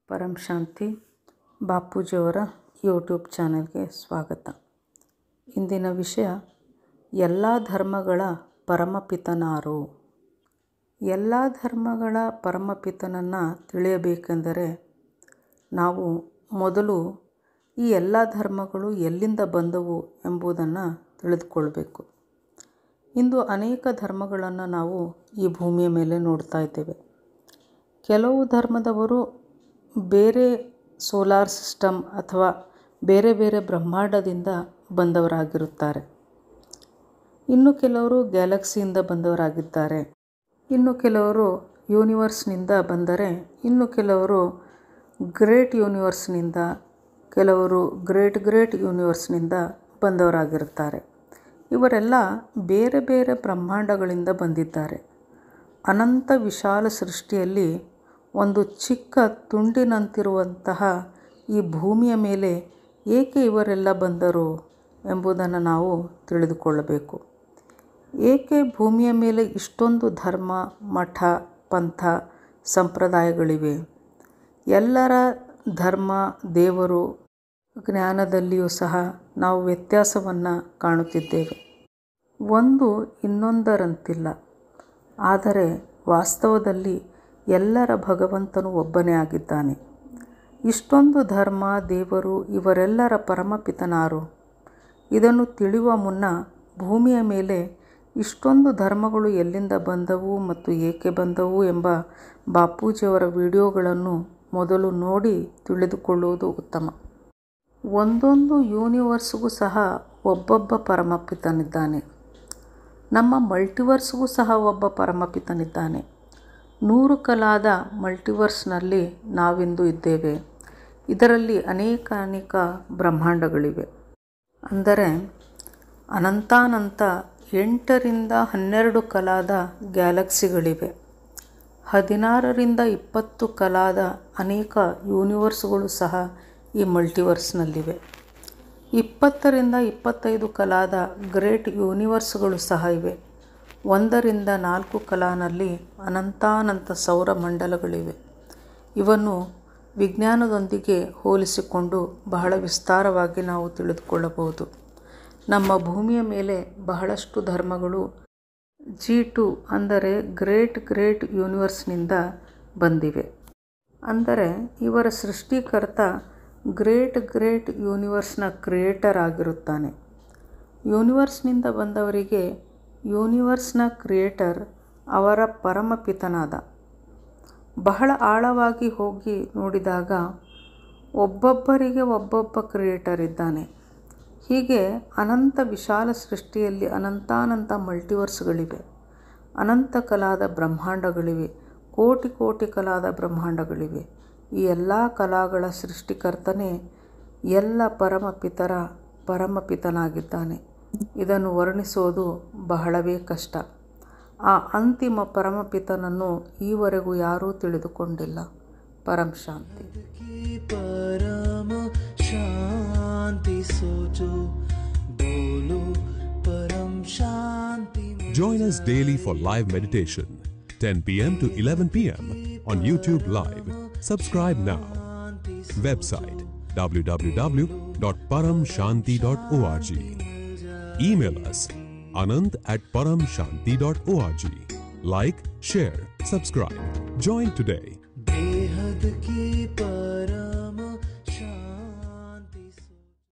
ಪರಂ ಶಾಂತಿ ಬಾಪೂಜಿಯವರ YouTube ಚಾನೆಲ್ಗೆ ಸ್ವಾಗತ ಇಂದಿನ ವಿಷಯ ಎಲ್ಲ ಧರ್ಮಗಳ ಪರಮಪಿತನಾರು ಎಲ್ಲ ಧರ್ಮಗಳ ಪರಮಪಿತನನ್ನು ತಿಳಿಯಬೇಕೆಂದರೆ ನಾವು ಮೊದಲು ಈ ಎಲ್ಲ ಧರ್ಮಗಳು ಎಲ್ಲಿಂದ ಬಂದವು ಎಂಬುದನ್ನು ತಿಳಿದುಕೊಳ್ಬೇಕು ಇಂದು ಅನೇಕ ಧರ್ಮಗಳನ್ನು ನಾವು ಈ ಭೂಮಿಯ ಮೇಲೆ ನೋಡ್ತಾ ಇದ್ದೇವೆ ಕೆಲವು ಧರ್ಮದವರು ಬೇರೆ ಸೋಲಾರ್ ಸಿಸ್ಟಮ್ ಅಥವಾ ಬೇರೆ ಬೇರೆ ಬ್ರಹ್ಮಾಂಡದಿಂದ ಬಂದವರಾಗಿರುತ್ತಾರೆ ಇನ್ನು ಕೆಲವರು ಗ್ಯಾಲಕ್ಸಿಯಿಂದ ಬಂದವರಾಗಿದ್ದಾರೆ ಇನ್ನು ಕೆಲವರು ಯೂನಿವರ್ಸ್ನಿಂದ ಬಂದರೆ ಇನ್ನು ಕೆಲವರು ಗ್ರೇಟ್ ಯೂನಿವರ್ಸ್ನಿಂದ ಕೆಲವರು ಗ್ರೇಟ್ ಗ್ರೇಟ್ ಯೂನಿವರ್ಸ್ನಿಂದ ಬಂದವರಾಗಿರುತ್ತಾರೆ ಇವರೆಲ್ಲ ಬೇರೆ ಬೇರೆ ಬ್ರಹ್ಮಾಂಡಗಳಿಂದ ಬಂದಿದ್ದಾರೆ ಅನಂತ ವಿಶಾಲ ಸೃಷ್ಟಿಯಲ್ಲಿ ಒಂದು ಚಿಕ್ಕ ತುಂಡಿನಂತಿರುವಂತಹ ಈ ಭೂಮಿಯ ಮೇಲೆ ಏಕೆ ಇವರೆಲ್ಲ ಬಂದರು ಎಂಬುದನ್ನು ನಾವು ತಿಳಿದುಕೊಳ್ಳಬೇಕು ಏಕೆ ಭೂಮಿಯ ಮೇಲೆ ಇಷ್ಟೊಂದು ಧರ್ಮ ಮಠ ಪಂಥ ಸಂಪ್ರದಾಯಗಳಿವೆ ಎಲ್ಲರ ಧರ್ಮ ದೇವರು ಜ್ಞಾನದಲ್ಲಿಯೂ ಸಹ ನಾವು ವ್ಯತ್ಯಾಸವನ್ನು ಕಾಣುತ್ತಿದ್ದೇವೆ ಒಂದು ಇನ್ನೊಂದರಂತಿಲ್ಲ ಆದರೆ ವಾಸ್ತವದಲ್ಲಿ ಎಲ್ಲರ ಭಗವಂತನು ಒಬ್ಬನೇ ಆಗಿದ್ದಾನೆ ಇಷ್ಟೊಂದು ಧರ್ಮ ದೇವರು ಇವರೆಲ್ಲರ ಪರಮಪಿತನಾರು ಇದನ್ನು ತಿಳಿಯುವ ಮುನ್ನ ಭೂಮಿಯ ಮೇಲೆ ಇಷ್ಟೊಂದು ಧರ್ಮಗಳು ಎಲ್ಲಿಂದ ಬಂದವು ಮತ್ತು ಏಕೆ ಬಂದವು ಎಂಬ ಬಾಪೂಜಿಯವರ ವಿಡಿಯೋಗಳನ್ನು ಮೊದಲು ನೋಡಿ ತಿಳಿದುಕೊಳ್ಳುವುದು ಉತ್ತಮ ಒಂದೊಂದು ಯೂನಿವರ್ಸ್ಗೂ ಸಹ ಒಬ್ಬೊಬ್ಬ ಪರಮಪಿತನಿದ್ದಾನೆ ನಮ್ಮ ಮಲ್ಟಿವರ್ಸ್ಗೂ ಸಹ ಒಬ್ಬ ಪರಮಪಿತನಿದ್ದಾನೆ ನೂರು ಕಲಾದ ಮಲ್ಟಿವರ್ಸ್ನಲ್ಲಿ ನಾವಿಂದು ಇದ್ದೇವೆ ಇದರಲ್ಲಿ ಅನೇಕ ಅನೇಕ ಬ್ರಹ್ಮಾಂಡಗಳಿವೆ ಅಂದರೆ ಅನಂತಾನಂತ ಎಂಟರಿಂದ ಹನ್ನೆರಡು ಕಲಾದ ಗ್ಯಾಲಕ್ಸಿಗಳಿವೆ ಹದಿನಾರರಿಂದ ಇಪ್ಪತ್ತು ಕಲಾದ ಅನೇಕ ಯೂನಿವರ್ಸ್ಗಳು ಸಹ ಈ ಮಲ್ಟಿವರ್ಸ್ನಲ್ಲಿವೆ ಇಪ್ಪತ್ತರಿಂದ ಇಪ್ಪತ್ತೈದು ಕಲಾದ ಗ್ರೇಟ್ ಯೂನಿವರ್ಸ್ಗಳು ಸಹ ಇವೆ ಒಂದರಿಂದ ನಾಲ್ಕು ಕಲಾನಲ್ಲಿ ಅನಂತಾನಂತ ಸೌರಮಂಡಲಗಳಿವೆ ಇವನ್ನು ವಿಜ್ಞಾನದೊಂದಿಗೆ ಹೋಲಿಸಿಕೊಂಡು ಬಹಳ ವಿಸ್ತಾರವಾಗಿ ನಾವು ತಿಳಿದುಕೊಳ್ಳಬಹುದು ನಮ್ಮ ಭೂಮಿಯ ಮೇಲೆ ಬಹಳಷ್ಟು ಧರ್ಮಗಳು ಜಿ ಟು ಅಂದರೆ ಗ್ರೇಟ್ ಗ್ರೇಟ್ ಯೂನಿವರ್ಸ್ನಿಂದ ಬಂದಿವೆ ಅಂದರೆ ಇವರ ಸೃಷ್ಟಿಕರ್ತ ಗ್ರೇಟ್ ಗ್ರೇಟ್ ಯೂನಿವರ್ಸ್ನ ಕ್ರಿಯೇಟರ್ ಆಗಿರುತ್ತಾನೆ ಯೂನಿವರ್ಸ್ನಿಂದ ಬಂದವರಿಗೆ ಯೂನಿವರ್ಸ್ನ ಕ್ರಿಯೇಟರ್ ಅವರ ಪರಮಪಿತನಾದ ಬಹಳ ಆಳವಾಗಿ ಹೋಗಿ ನೋಡಿದಾಗ ಒಬ್ಬೊಬ್ಬರಿಗೆ ಒಬ್ಬೊಬ್ಬ ಕ್ರಿಯೇಟರ್ ಇದ್ದಾನೆ ಹೀಗೆ ಅನಂತ ವಿಶಾಲ ಸೃಷ್ಟಿಯಲ್ಲಿ ಅನಂತಾನಂತ ಮಲ್ಟಿವರ್ಸ್ಗಳಿವೆ ಅನಂತ ಕಲಾದ ಬ್ರಹ್ಮಾಂಡಗಳಿವೆ ಕೋಟಿ ಕೋಟಿ ಕಲಾದ ಬ್ರಹ್ಮಾಂಡಗಳಿವೆ ಈ ಎಲ್ಲ ಕಲಾಗಳ ಸೃಷ್ಟಿಕರ್ತನೇ ಎಲ್ಲ ಪರಮಪಿತರ ಪರಮಪಿತನಾಗಿದ್ದಾನೆ ಇದನ್ನು ವರ್ಣಿಸೋದು ಬಹಳವೇ ಕಷ್ಟ ಆ ಅಂತಿಮ ಪರಮಪಿತನನ್ನು ಈವರೆಗೂ ಯಾರೂ ತಿಳಿದುಕೊಂಡಿಲ್ಲ ಪರಂ ಶಾಂತಿ परम शांति सोचो बोलो परम शांति Join us daily for live meditation, 10 p.m. to 11 p.m. on YouTube Live. Subscribe now. Website www.paramshanti.org. Email us anand at paramshanti.org. Like, share, subscribe. Join today. बेहद की पर